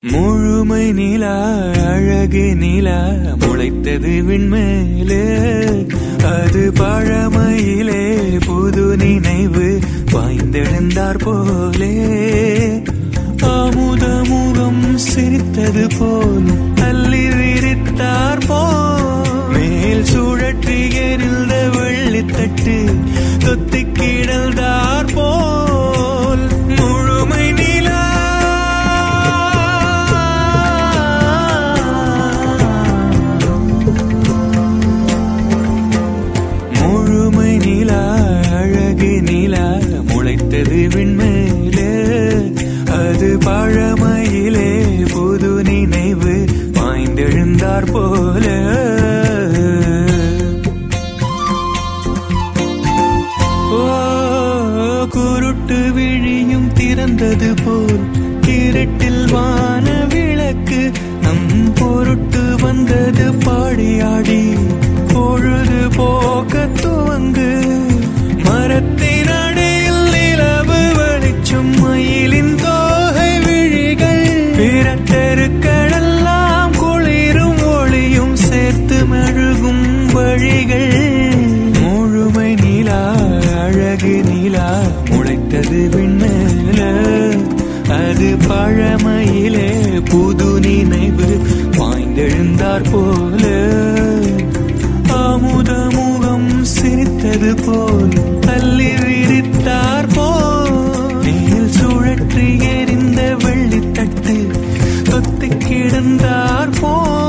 முழுமை நிலா அழகு நிலா முளைத்தது விண்மேலே அது பழமையிலே புது நினைவு பாய்ந்தெழுந்தார் போலே அமுத முகம் சிரித்தது போல் அள்ளி விரித்தார் போல் மேல் சுழற்றி எரிந்த வெள்ளித்தட்டு தொத்தி கிடந்தார் போல் முழுமை நிலா முழுமை நிலா அழகு நிலா முளைத்தது விண்மேலே அது பழமையிலே புது நினைவு பாய்ந்தெழுந்தார் போல ஓ குருட்டு விழியும் திறந்தது போல் இருட்டில் வான விளக்கு நம் பொருட்டு வந்தது பாடியாடி பொழுது போக்க துவங்கு மரத்தின் அடியில் நிலவு வெளிச்சும் மயிலின் தோகை விழிகள் பிறத்தெருக்களெல்லாம் குளிரும் ஒளியும் சேர்த்து மெழுகும் வழிகள் முழுமை நிலா அழகு நிலா முளைத்தது விண்மேல அது பழமையிலே புது நினைவு பாய்ந்தெழுந்தார் போல அமுத முகம் சிரித்தது போல் தள்ளி விரித்தார் போல் மேல் சுழற்றி எறிந்த வெள்ளித்தட்டு தொத்தி கிடந்தார் போல்